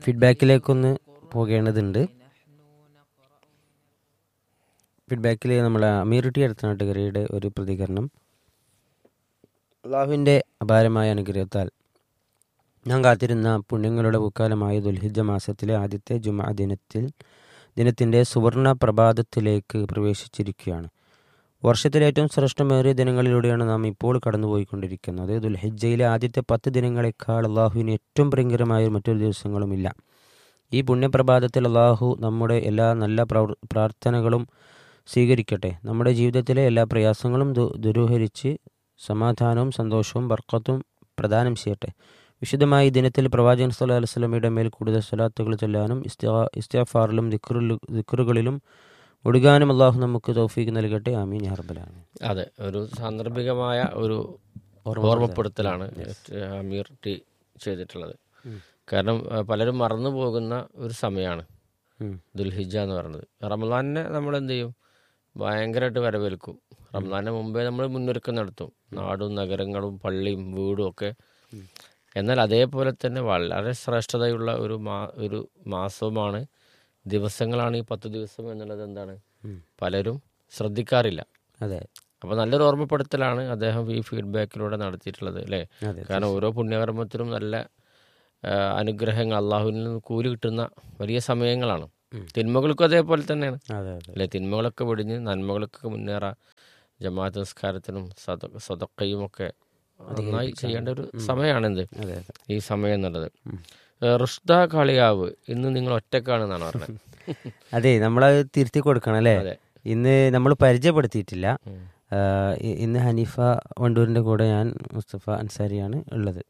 ഫീഡ്ബാക്കിലേക്കൊന്ന് പോകേണ്ടതുണ്ട് ഫീഡ്ബാക്കിൽ നമ്മൾ അമീറിറ്റി അടുത്തനാട്ടുകരയുടെ ഒരു പ്രതികരണം അള്ളാഹുവിൻ്റെ അപാരമായ അനുഗ്രഹത്താൽ ഞാൻ കാത്തിരുന്ന പുണ്യങ്ങളുടെ പൂക്കാലമായ ദുൽഹിജ മാസത്തിലെ ആദ്യത്തെ ജുമാ ദിനത്തിൽ ദിനത്തിൻ്റെ സുവർണ പ്രഭാതത്തിലേക്ക് പ്രവേശിച്ചിരിക്കുകയാണ് വർഷത്തിലെ ഏറ്റവും ശ്രേഷ്ഠമേറിയ ദിനങ്ങളിലൂടെയാണ് നാം ഇപ്പോൾ കടന്നുപോയിക്കൊണ്ടിരിക്കുന്നത് ദുൽഹിജയിലെ ആദ്യത്തെ പത്ത് ദിനങ്ങളെക്കാൾ അള്ളാഹുവിന് ഏറ്റവും പ്രിയങ്കരമായ മറ്റൊരു ദിവസങ്ങളുമില്ല ഈ പുണ്യപ്രഭാതത്തിൽ അള്ളാഹു നമ്മുടെ എല്ലാ നല്ല പ്രവർ പ്രാർത്ഥനകളും സ്വീകരിക്കട്ടെ നമ്മുടെ ജീവിതത്തിലെ എല്ലാ പ്രയാസങ്ങളും ദു ദുരൂഹരിച്ച് സമാധാനവും സന്തോഷവും ബർക്കത്തും പ്രദാനം ചെയ്യട്ടെ വിശുദ്ധമായ ഈ ദിനത്തിൽ പ്രവാചകൻ സല്ലല്ലാഹു അലൈഹി വസല്ലമയുടെ മേൽ കൂടുതൽ സ്വലാത്തുകൾ ചൊല്ലാനും ഇസ്തിഹാ ഇസ്തിഗ്ഫാറിലും ദിക്റുൽ ദിക്റുകളിലും ഒടുകാനും അള്ളാഹു നമുക്ക് തൗഫീക്ക് നൽകട്ടെ ആമീൻ യാ റബ്ബൽ ആലമീൻ അതെ ഒരു സാന്ദർഭികമായ ഒരു ഓർമ്മപ്പെടുത്തലാണ് അമീർ ടി ചെയ്തിട്ടുള്ളത് കാരണം ആ, പലരും മറന്നു പോകുന്ന ഒരു സമയമാണ് ഉം. ദുൽഹിജ എന്ന് പറയുന്നത് റമദാനിനെ നമ്മൾ എന്ത് ചെയ്യും ഭയങ്കരമായിട്ട് വരവേൽക്കും റമദാനിന് മുമ്പേ നമ്മൾ മുന്നൊരുക്കം നടത്തും നാടും നഗരങ്ങളും പള്ളിയും വീടും ഒക്കെ എന്നാൽ അതേപോലെ തന്നെ വളരെ ശ്രേഷ്ഠതയുള്ള ഒരു മാ ഒരു മാസവുമാണ് ദിവസങ്ങളാണ് ഈ പത്ത് ദിവസം എന്നുള്ളത് എന്താണ് പലരും ശ്രദ്ധിക്കാറില്ല അതെ അപ്പോൾ നല്ലൊരു ഓർമ്മപ്പെടുത്തലാണ് അദ്ദേഹം ഈ ഫീഡ്ബാക്കിലൂടെ നടത്തിയിട്ടുള്ളത് അല്ലേ അതെ കാരണം ഓരോ പുണ്യകർമ്മത്തിനും നല്ല ആ, അനുഗ്രഹങ്ങൾ അള്ളാഹുവിൽ നിന്ന് കൂലി കിട്ടുന്ന വലിയ സമയങ്ങളാണ് തിന്മകൾക്കും അതേപോലെ തന്നെയാണ് അതെ അതെ അല്ലെ തിന്മകളൊക്കെ വെടിഞ്ഞ് നന്മകൾക്ക് മുന്നേറാൻ ജമാഅത്ത് നിസ്കാരത്തിനും സദ സദക്കയും ഒക്കെ നന്നായി ചെയ്യേണ്ട ഒരു സമയമാണെന്ത് അതെ അതെ ഈ സമയം എന്നുള്ളത് ഏ, റുഷ്ദ കളിയാവ് ഇന്ന് നിങ്ങൾ ഒറ്റക്കാണെന്നാണ് പറഞ്ഞത് അതെ നമ്മളത് തിരുത്തി കൊടുക്കണം അല്ലേ അതെ. ഇന്ന് നമ്മൾ പരിചയപ്പെടുത്തിയിട്ടില്ല ആ, ഇ- ഇന്ന് ഹനീഫ വണ്ടൂരിൻ്റെ കൂടെ ഞാൻ മുസ്തഫ അൻസാരിയാണ് ഉള്ളത്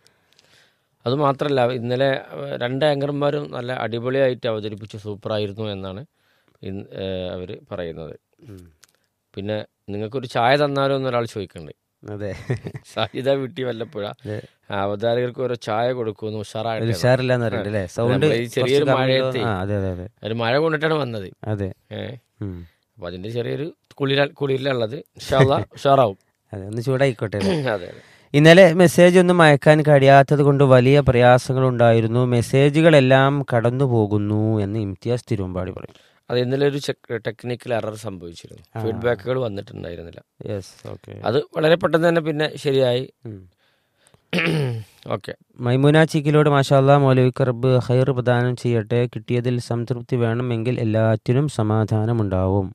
അത് മാത്രമല്ല ഇന്നലെ ഏഹ്, രണ്ട് ആങ്കർമാരും നല്ല അടിപൊളിയായിട്ട് അവതരിപ്പിച്ച് സൂപ്പറായിരുന്നു എന്നാണ് അവർ പറയുന്നത് പിന്നെ നിങ്ങൾക്കൊരു ചായ തന്നാലോ എന്നൊരാൾ ചോദിക്കുന്നുണ്ട് അതെ സാഹിത വീട്ടി വല്ലപ്പോഴ അതെ. അവതാരകർക്ക് ഓരോ ചായ കൊടുക്കുമെന്ന് ഒരു ഉഷാറായിട്ട് ഉഷാറില്ലാന്ന് പറയുന്നുണ്ട് അല്ലേ സൗണ്ട് നമ്മള് ഈ ചെറിയൊരു കുറച്ച് കമ്മി മഴയത്തെ- ആ അതെ അതെ അതെ ഒരു മഴ കൊണ്ടിട്ടാണ് വന്നത് അതെ ഏഹ് ഉം. അപ്പൊ അതിന്റെ ചെറിയൊരു കുളിര കുളിരിലുള്ളത് ഇൻഷാല്ലാ ഉഷാറാവും അതെ ഒന്ന് ചൂടായിക്കോട്ടെ അല്ലേ? അതെ അതെ ഇന്നലെ മെസ്സേജ് ഒന്നും അയക്കാൻ കഴിയാത്തത് കൊണ്ട് വലിയ പ്രയാസങ്ങളുണ്ടായിരുന്നു മെസ്സേജുകളെല്ലാം കടന്നു പോകുന്നു എന്ന് ഇംതിയാസ് തിരുവമ്പാടി പറയും അത് ഇന്നലെ ഒരു ടെക്നിക്കൽ എറർ സംഭവിച്ചിരുന്നു ഫീഡ്ബാക്കുകൾ വന്നിട്ടുണ്ടായിരുന്നില്ല യെസ് ഓക്കെ അത് വളരെ പെട്ടെന്ന് തന്നെ പിന്നെ ശരിയായി ഓക്കെ മൈമുന ചീക്കിലോട് മാഷാല്ലാ മൗലവിക്ക് റബ്ബ് ഹൈർ പ്രദാനം ചെയ്യട്ടെ കിട്ടിയതിൽ സംതൃപ്തി വേണമെങ്കിൽ എല്ലാറ്റിനും സമാധാനമുണ്ടാവും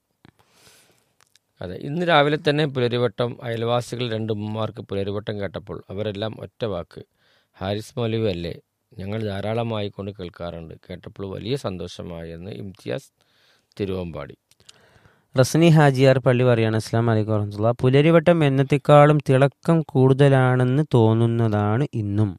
അതെ ഇന്ന് രാവിലെ തന്നെ പുലരിവട്ടം അയൽവാസികൾ രണ്ട് ഉമ്മമാർക്ക് പുലരിവട്ടം കേട്ടപ്പോൾ അവരെല്ലാം ഒറ്റ വാക്ക് ഹാരിസ് മൗലവി അല്ലേ ഞങ്ങൾ ധാരാളമായി കൊണ്ട് കേൾക്കാറുണ്ട് കേട്ടപ്പോൾ വലിയ സന്തോഷമായി എന്ന് ഇംതിയാസ് തിരുവമ്പാടി റസ്നി ഹാജിയാർ പള്ളി പറയാണ് അസ്ലാം വലൈക്കും വറഹമുല്ല പുലരിവട്ടം എന്നത്തേക്കാളും തിളക്കം കൂടുതലാണെന്ന് തോന്നുന്നതാണ് ഇന്നും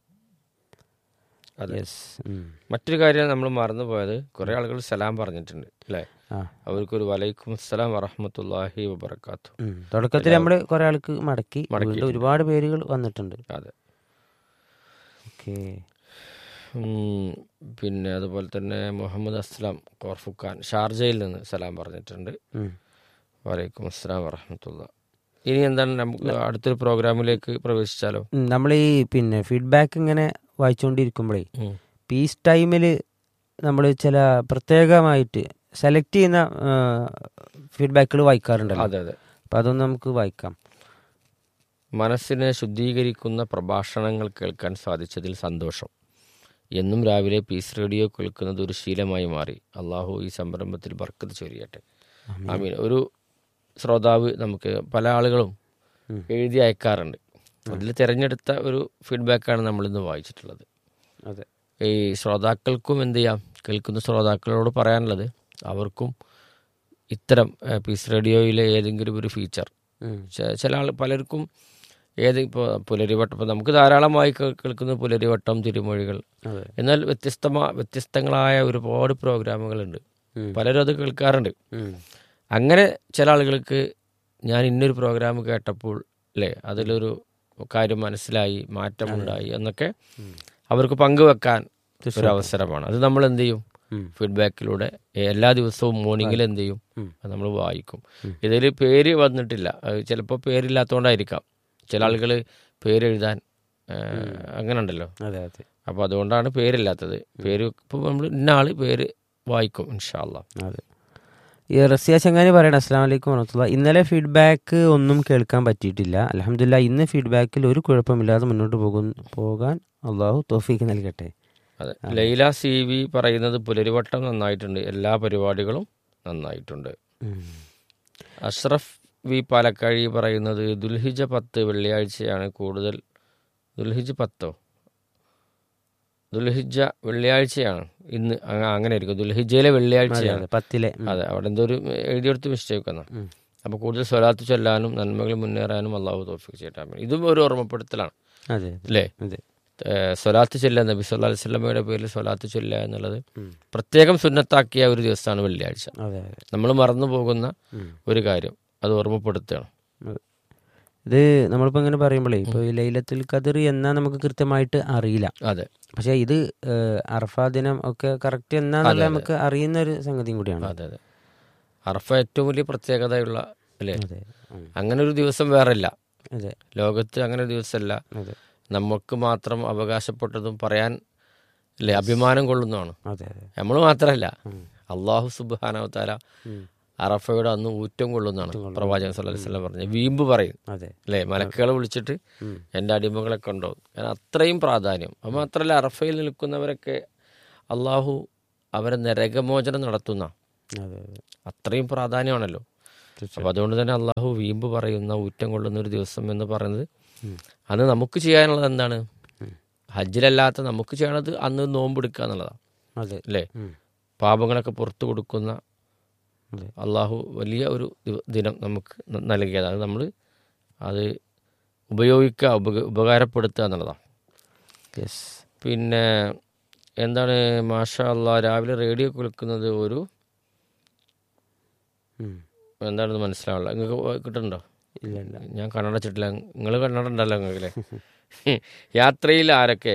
അതെ യെസ് ഉം. മറ്റൊരു കാര്യം നമ്മൾ മറന്നുപോയത് കുറേ ആളുകൾ സലാം പറഞ്ഞിട്ടുണ്ട് അല്ലേ ആ അവർക്കൊരു വലൈക്കും അസ്സലാം വറഹമത്തല്ലാഹി വബർക്കാത്തു ഉം. തുടക്കത്തിൽ നമ്മൾ കുറെ ആൾക്ക് മടക്കി വീണ്ടും ഒരുപാട് പേരുകൾ വന്നിട്ടുണ്ട് അതെ ഓക്കെ ഉം, പിന്നെ അതുപോലെ തന്നെ മുഹമ്മദ് അസ്ലാം കോർഫുഖാൻ ഷാർജയിൽ നിന്ന് സലാം പറഞ്ഞിട്ടുണ്ട് വലൈക്കും അസ്സലാം വറഹമത്തുള്ള ഇനി എന്താണ് നമുക്ക് അടുത്തൊരു പ്രോഗ്രാമിലേക്ക് പ്രവേശിച്ചാലോ നമ്മൾ ഈ പിന്നെ ഫീഡ്ബാക്ക് ഇങ്ങനെ വായിച്ചുകൊണ്ടിരിക്കുമ്പോഴേ ഉം. പീസ് ടൈമിൽ നമ്മൾ ചില പ്രത്യേകമായിട്ട് സെലക്ട് ചെയ്യുന്ന ഫീഡ്ബാക്കുകൾ വായിക്കാറുണ്ടല്ലോ അതെ അതെ അപ്പം അതൊന്ന് നമുക്ക് വായിക്കാം മനസ്സിനെ ശുദ്ധീകരിക്കുന്ന പ്രഭാഷണങ്ങൾ കേൾക്കാൻ സാധിച്ചതിൽ സന്തോഷം എന്നും രാവിലെ പീസ് റേഡിയോ കേൾക്കുന്നത് ഒരു ശീലമായി മാറി അള്ളാഹു ഈ സംരംഭത്തിൽ ബർക്കത്ത് ചൊരിയട്ടെ ആമീൻ ഒരു ശ്രോതാവ് നമുക്ക് പല ആളുകളും എഴുതി അയക്കാറുണ്ട് അതിൽ തിരഞ്ഞെടുത്ത ഒരു ഫീഡ്ബാക്കാണ് നമ്മളിന്ന് വായിച്ചിട്ടുള്ളത് അതെ ഈ ശ്രോതാക്കൾക്കും എന്ത് ചെയ്യാം കേൾക്കുന്ന ശ്രോതാക്കളോട് പറയാനുള്ളത് അവർക്കും ഇത്തരം ഏഹ്, പീസ് റേഡിയോയിലെ ഏതെങ്കിലും ഒരു ഫീച്ചർ ചെ- ചില ആൾ പലർക്കും ഏത് ഇപ്പോൾ പുലരിവട്ടം ഇപ്പോൾ നമുക്ക് ധാരാളമായി കേ- കേൾക്കുന്ന പുലരിവട്ടം തിരുമൊഴികൾ അതെ എന്നാൽ വ്യത്യസ്തമാ വ്യത്യസ്തങ്ങളായ ഒരുപാട് പ്രോഗ്രാമുകളുണ്ട് ഉം. പലരും അത് കേൾക്കാറുണ്ട് ഉം. അങ്ങനെ ചില ആളുകൾക്ക് ഞാൻ ഇന്നൊരു പ്രോഗ്രാം കേട്ടപ്പോൾ അല്ലേ അതിലൊരു കാര്യം മനസ്സിലായി മാറ്റമുണ്ടായി എന്നൊക്കെ അവർക്ക് പങ്കുവെക്കാൻ ഒരു അവസരമാണ് അത് നമ്മൾ എന്ത് ചെയ്യും ഉം. ഫീഡ്ബാക്കിലൂടെ എല്ലാ ദിവസവും മോർണിംഗിൽ എന്ത് ചെയ്യും അത് നമ്മൾ വായിക്കും ഇതിൽ പേര് വന്നിട്ടില്ല ചിലപ്പോൾ പേരില്ലാത്തതുകൊണ്ടായിരിക്കാം ചില ആളുകൾ പേരെഴുതാൻ അങ്ങനെ ഉണ്ടല്ലോ അതെ അതെ അപ്പോൾ അതുകൊണ്ടാണ് പേരില്ലാത്തത് പേര് ഇപ്പോൾ നമ്മൾ ഇന്ന ആൾ പേര് വായിക്കും ഇൻഷാല്ല അതെ ഈ റസിയ ചങ്ങാനി പറയണം അസ്സാം വലൈക്കും വറഹമത്തുള്ള ഇന്നലെ ഫീഡ്ബാക്ക് ഒന്നും കേൾക്കാൻ പറ്റിയിട്ടില്ല അലഹമില്ല ഇന്ന് ഫീഡ്ബാക്കിൽ ഒരു കുഴപ്പമില്ലാതെ മുന്നോട്ട് പോകും പോകാൻ അള്ളാഹു തോഫീക്ക് നൽകട്ടെ അതെ ലൈല സി വി പറയുന്നത് പുലരിവട്ടം നന്നായിട്ടുണ്ട് എല്ലാ പരിപാടികളും നന്നായിട്ടുണ്ട് ഉം. അഷ്റഫ് വി പാലക്കാഴി പറയുന്നത് ദുൽഹിജ പത്ത് വെള്ളിയാഴ്ചയാണ് കൂടുതൽ ദുൽഹിജ പത്തോ ദുൽഹിജ വെള്ളിയാഴ്ചയാണ് ഇന്ന് അങ്ങ- അങ്ങനെ ആയിരിക്കും ദുൽഹിജയിലെ അതെ, വെള്ളിയാഴ്ചയാണ് അതെ, പത്തിലെ ഉം. അതെ അവിടെ എന്തോ ഒരു എഴുതിയെടുത്ത് മിസ്റ്റേക്ക് എന്നാ ഉം. അപ്പോൾ കൂടുതൽ സ്വലാത്ത് ചൊല്ലാനും നന്മകൾ മുന്നേറാനും അള്ളാഹു തോഫിക്ക് ചെയ്യട്ടെ ഇതും ഒരു ഓർമ്മപ്പെടുത്തലാണ് അതെ അല്ലേ അതെ ഏഹ് സ്വലാത്ത് ചൊല്ലുക നബി സല്ലാ അലൈഹി സ്വലമയുടെ പേരിൽ സ്വലാത്ത് ചൊല്ലുക എന്നുള്ളത് ഉം. പ്രത്യേകം സുന്നത്താക്കിയ ഒരു ദിവസമാണ് വെള്ളിയാഴ്ച അതെ അതെ നമ്മൾ മറന്നു പോകുന്ന ഉം. ഒരു കാര്യം അത് ഓർമ്മപ്പെടുത്തുകയാണ് ഇത് നമ്മളിപ്പോൾ ഇങ്ങനെ പറയുമ്പോഴേ ഇപ്പോൾ ഈ ലൈലത്തുൽ ഖദർ എന്നാ നമുക്ക് കൃത്യമായിട്ട് അറിയില്ല അതെ പക്ഷേ ഇത് ഏഹ്, അറഫാ ദിനം ഒക്കെ കറക്റ്റ് എന്നാന്നല്ല അതെ, അതെ. നമുക്ക് അറിയുന്ന ഒരു സംഗതിയും കൂടിയാണ് അതെ അതെ അറഫ ഏറ്റവും വലിയ പ്രത്യേകതയുള്ള അല്ലേ അതെ ഉം. അങ്ങനെ ഒരു ദിവസം വേറെ ഇല്ല അതെ ലോകത്ത് അങ്ങനെ ഒരു ദിവസമല്ല അതെ നമുക്ക് മാത്രം അവകാശപ്പെട്ടതും പറയാൻ അല്ലേ അഭിമാനം കൊള്ളുന്നതാണ് അതെ അതെ നമ്മൾ മാത്രമല്ല ഉം. അള്ളാഹു സുബാനവതാര ഉം. അറഫയുടെ അന്ന് ഊറ്റം കൊള്ളുന്നതാണ് പ്രവാചകൻ സല്ലല്ലാഹു അലൈഹി വസല്ലം പറഞ്ഞത് വീമ്പ് പറയും അതെ അല്ലേ മലക്കുകളെ വിളിച്ചിട്ട് ഉം. എൻ്റെ അടിമകളൊക്കെ ഉണ്ടോ കാരണം അത്രയും പ്രാധാന്യം അത് മാത്രമല്ല അറഫയിൽ നിൽക്കുന്നവരൊക്കെ അള്ളാഹു അവരെ നരകമോചനം നടത്തുന്ന അതെ അതെ അത്രയും പ്രാധാന്യമാണല്ലോ അപ്പം അതുകൊണ്ട് തന്നെ അള്ളാഹു വീമ്പ് പറയുന്ന ഊറ്റം കൊള്ളുന്ന ഒരു ദിവസം എന്ന് പറയുന്നത് ഉം. അന്ന് നമുക്ക് ചെയ്യാനുള്ളത് എന്താണ് ഉം. ഹജ്ജിലല്ലാത്ത നമുക്ക് ചെയ്യണത് അന്ന് നോമ്പെടുക്കുക എന്നുള്ളതാണ് അതെ അല്ലേ ഉം. പാപങ്ങളൊക്കെ പുറത്തു കൊടുക്കുന്ന അതെ അള്ളാഹു വലിയ ഒരു ദിവ- ദിനം നമുക്ക് ന- നൽകിയത് അത് നമ്മൾ അത് ഉപയോഗിക്കുക ഉപക ഉപകാരപ്പെടുത്തുക എന്നുള്ളതാണ് യെസ് പിന്നെ എന്താണ് മാഷ അള്ളാ രാവിലെ റേഡിയോ കേൾക്കുന്നത് ഒരു ഉം. എന്താണെന്ന് മനസ്സിലാവില്ല നിങ്ങൾക്ക് കിട്ടുന്നുണ്ടോ ഇല്ല ഇല്ല ഞാൻ കണ്ണടച്ചിട്ടില്ല നിങ്ങൾ കണ്ണടണ്ടല്ലോ നിങ്ങൾക്കല്ലേ യാത്രയിൽ ആരൊക്കെ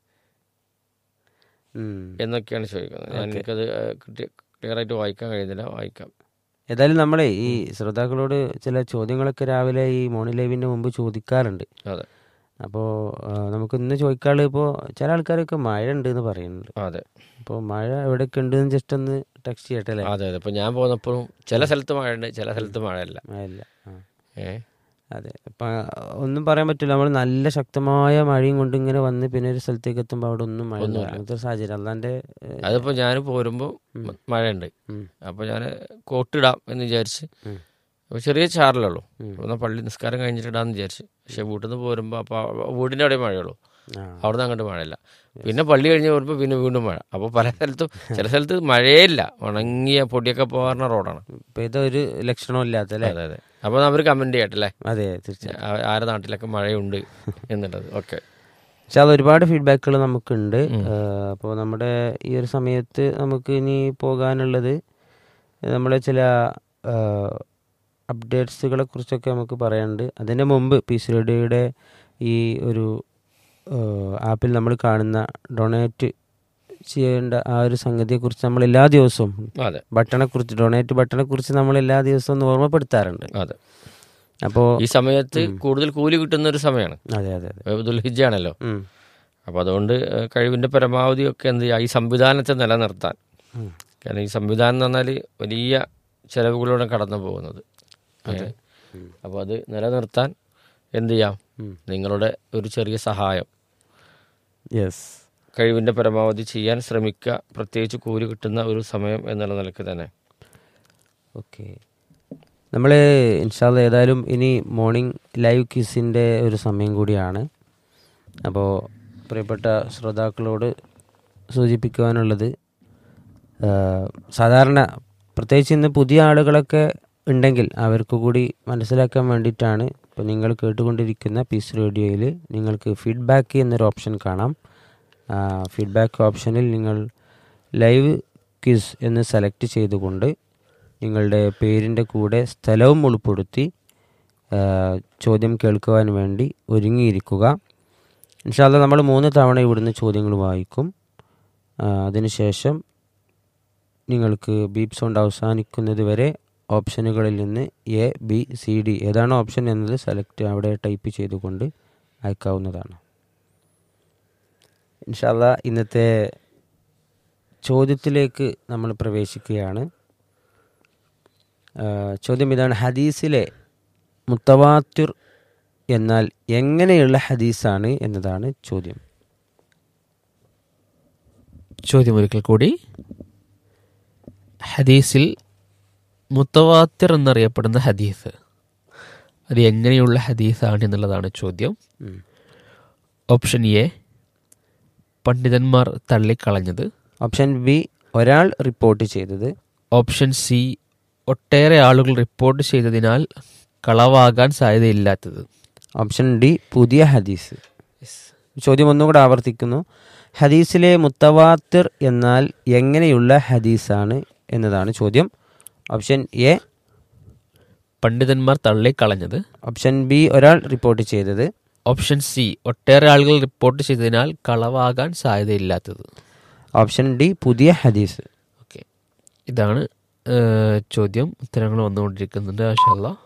ഉം. എന്നൊക്കെയാണ് ചോദിക്കുന്നത് ഞാൻ എനിക്കത് കിട്ടിയ ക്ലിയർ ആയിട്ട് വായിക്കാൻ കഴിയുന്നില്ല വായിക്കാം ഏതായാലും നമ്മളെ ഈ ശ്രോതാക്കളോട് ചില ചോദ്യങ്ങളൊക്കെ രാവിലെ ഈ മോർണിംഗ് ലൈവിൻ്റെ മുമ്പ് ചോദിക്കാറുണ്ട് അതെ അപ്പോൾ നമുക്ക് ഇന്ന് ചോദിക്കാള് ഇപ്പോൾ ചില ആൾക്കാരൊക്കെ മഴ ഉണ്ട് എന്ന് പറയുന്നുണ്ട് അതെ അപ്പോൾ മഴ എവിടെയൊക്കെ ഉണ്ട് എന്ന് ജസ്റ്റ് ഒന്ന് ടെക്സ്റ്റ് ചെയ്യട്ടെ അല്ലേ അതെ അതെ ഇപ്പം ഞാൻ പോന്നപ്പോഴും ചില സ്ഥലത്ത് മഴയുണ്ട് ചില സ്ഥലത്ത് മഴയില്ല മഴയില്ല ആ ഏ അതെ ഇപ്പം ഒന്നും പറയാൻ പറ്റില്ല നമ്മൾ നല്ല ശക്തമായ മഴയും കൊണ്ട് ഇങ്ങനെ വന്ന് പിന്നെ ഒരു സ്ഥലത്തേക്ക് എത്തുമ്പോൾ അവിടെ ഒന്നും മഴ ഇല്ല. അങ്ങനത്തെ ഒരു സാഹചര്യം അല്ലാൻ്റെ അതിപ്പോൾ ഞാൻ പോരുമ്പോൾ മഴയുണ്ട് അപ്പോൾ ഞാൻ കോട്ടിടാം എന്ന് വിചാരിച്ച് ഉം. അപ്പോൾ ചെറിയ ചാറലുള്ളൂ ഉം. എന്നാൽ പള്ളി നിസ്കാരം കഴിഞ്ഞിട്ട് ഇടാന്ന് വിചാരിച്ച് പക്ഷെ വീട്ടിൽ നിന്ന് പോരുമ്പോൾ അപ്പോൾ വീടിൻ്റെ അവിടെ മഴയുള്ളൂ ആ അവിടെ നിന്ന് അങ്ങോട്ട് മഴയില്ല പിന്നെ പള്ളി കഴിഞ്ഞ് വരുമ്പോൾ പിന്നെ വീണ്ടും മഴ അപ്പോൾ പല സ്ഥലത്തും ചില സ്ഥലത്ത് മഴയേയില്ല ഉണങ്ങിയ പൊടിയൊക്കെ പോകാറുള്ള റോഡാണ് ഇപ്പം ഇതൊരു ലക്ഷണവും ഇല്ലാത്ത അല്ലേ അതെ അതെ അപ്പോൾ അവർ കമൻറ്റ് ചെയ്യട്ടല്ലേ അതെ തീർച്ചയായും ആ- ആരുടെ നാട്ടിലൊക്കെ മഴയുണ്ട് എന്നുള്ളത് ഓക്കെ പക്ഷെ അത് ഒരുപാട് ഫീഡ്ബാക്കുകൾ നമുക്കുണ്ട് അപ്പോൾ നമ്മുടെ ഈ ഒരു സമയത്ത് നമുക്ക് ഇനി പോകാനുള്ളത് നമ്മളെ ചില അപ്ഡേറ്റ്സുകളെ കുറിച്ചൊക്കെ നമുക്ക് പറയാനുണ്ട് അതിൻ്റെ മുമ്പ് പീസ് റേഡിയോയുടെ ഈ ഒരു ആപ്പിൽ നമ്മൾ കാണുന്ന ഡൊണേറ്റ് ചെയ്യേണ്ട ആ ഒരു സംഗതിയെക്കുറിച്ച് നമ്മൾ എല്ലാ ദിവസവും അതെ ബട്ടണെക്കുറിച്ച് ഡൊണേറ്റ് ബട്ടണെക്കുറിച്ച് നമ്മൾ എല്ലാ ദിവസവും ഒന്ന് ഓർമ്മപ്പെടുത്താറുണ്ട് അതെ അപ്പോൾ ഈ സമയത്ത് കൂടുതൽ കൂലി കിട്ടുന്ന ഒരു സമയമാണ് അതെ അതെ അതെ ദുൽഹിജാണല്ലോ ഉം. അപ്പോൾ അതുകൊണ്ട് ഏഹ്, കഴിവിൻ്റെ പരമാവധി ഒക്കെ എന്ത് ചെയ്യുക ഈ സംവിധാനത്തെ നിലനിർത്താൻ ഉം. കാരണം ഈ സംവിധാനം എന്ന് പറഞ്ഞാൽ വലിയ ചെലവുകളോടെ കടന്നു പോകുന്നത് ഏഹ്. അപ്പോൾ അത് നിലനിർത്താൻ എന്ത് ചെയ്യാം ഉം. നിങ്ങളുടെ ഒരു ചെറിയ സഹായം യെസ് കഴിവിൻ്റെ പരമാവധി ചെയ്യാൻ ശ്രമിക്കുക പ്രത്യേകിച്ച് കൂലി കിട്ടുന്ന ഒരു സമയം എന്നുള്ള നിലക്ക് തന്നെ ഓക്കെ നമ്മൾ ഇൻഷാല്ല ഏതായാലും ഇനി മോർണിംഗ് ലൈവ് ക്യൂസിൻ്റെ ഒരു സമയം കൂടിയാണ് അപ്പോൾ പ്രിയപ്പെട്ട ശ്രോതാക്കളോട് സൂചിപ്പിക്കുവാനുള്ളത് ആ, സാധാരണ പ്രത്യേകിച്ച് ഇന്ന് പുതിയ ആളുകളൊക്കെ ഉണ്ടെങ്കിൽ അവർക്ക് കൂടി മനസ്സിലാക്കാൻ വേണ്ടിയിട്ടാണ് ഇപ്പോൾ നിങ്ങൾ കേട്ടുകൊണ്ടിരിക്കുന്ന പീസ് റേഡിയോയിൽ നിങ്ങൾക്ക് ഫീഡ്ബാക്ക് എന്നൊരു ഓപ്ഷൻ കാണാം ഫീഡ്ബാക്ക് ഓപ്ഷനിൽ നിങ്ങൾ ലൈവ് ക്വിസ് എന്ന് സെലക്ട് ചെയ്തുകൊണ്ട് നിങ്ങളുടെ പേരിൻ്റെ കൂടെ സ്ഥലവും ഉൾപ്പെടുത്തി ആ, ചോദ്യം കേൾക്കുവാൻ വേണ്ടി ഒരുങ്ങിയിരിക്കുക ഇൻഷാല്ല നമ്മൾ മൂന്ന് തവണ ഇവിടുന്ന് ചോദ്യങ്ങൾ വായിക്കും ആ, അതിനുശേഷം നിങ്ങൾക്ക് ബീപ്പ് സൗണ്ട് അവസാനിക്കുന്നത് വരെ ഓപ്ഷനുകളിൽ നിന്ന് എ ബി സി ഡി ഏതാണ് ഓപ്ഷൻ എന്നത് സെലക്ട് അവിടെ ടൈപ്പ് ചെയ്തുകൊണ്ട് അയക്കാവുന്നതാണ് ഇൻഷാല്ല ഇന്നത്തെ ചോദ്യത്തിലേക്ക് നമ്മൾ പ്രവേശിക്കുകയാണ് ആ, ചോദ്യം ഇതാണ് ഹദീസിലെ മുത്തവാത്തുർ എന്നാൽ എങ്ങനെയുള്ള ഹദീസാണ് എന്നതാണ് ചോദ്യം ചോദ്യം ഒരിക്കൽ കൂടി ഹദീസിൽ മുത്തവാത്തിർ എന്നറിയപ്പെടുന്ന ഹദീസ് അത് എങ്ങനെയുള്ള ഹദീസാണ് എന്നുള്ളതാണ് ചോദ്യം ഉം. ഓപ്ഷൻ എ പണ്ഡിതന്മാർ തള്ളിക്കളഞ്ഞത് ഓപ്ഷൻ ബി ഒരാൾ റിപ്പോർട്ട് ചെയ്തത് ഓപ്ഷൻ സി ഒട്ടേറെ ആളുകൾ റിപ്പോർട്ട് ചെയ്തതിനാൽ കളവാകാൻ സാധ്യതയില്ലാത്തത് ഓപ്ഷൻ ഡി പുതിയ ഹദീസ് ചോദ്യം ഒന്നുകൂടെ ആവർത്തിക്കുന്നു ഹദീസിലെ മുത്തവാത്തിർ എന്നാൽ എങ്ങനെയുള്ള ഹദീസാണ് എന്നതാണ് ചോദ്യം ഓപ്ഷൻ എ പണ്ഡിതന്മാർ തള്ളിക്കളഞ്ഞത് ഓപ്ഷൻ ബി ഒരാൾ റിപ്പോർട്ട് ചെയ്തത് ഓപ്ഷൻ സി ഒട്ടേറെ ആളുകൾ റിപ്പോർട്ട് ചെയ്തതിനാൽ കളവാകാൻ സാധ്യതയില്ലാത്തത് ഓപ്ഷൻ ഡി പുതിയ ഹദീസ് ഓക്കെ ഇതാണ് ഏഹ്, ചോദ്യം ഉത്തരങ്ങൾ വന്നുകൊണ്ടിരിക്കുന്നുണ്ട് മാഷാ അല്ലാ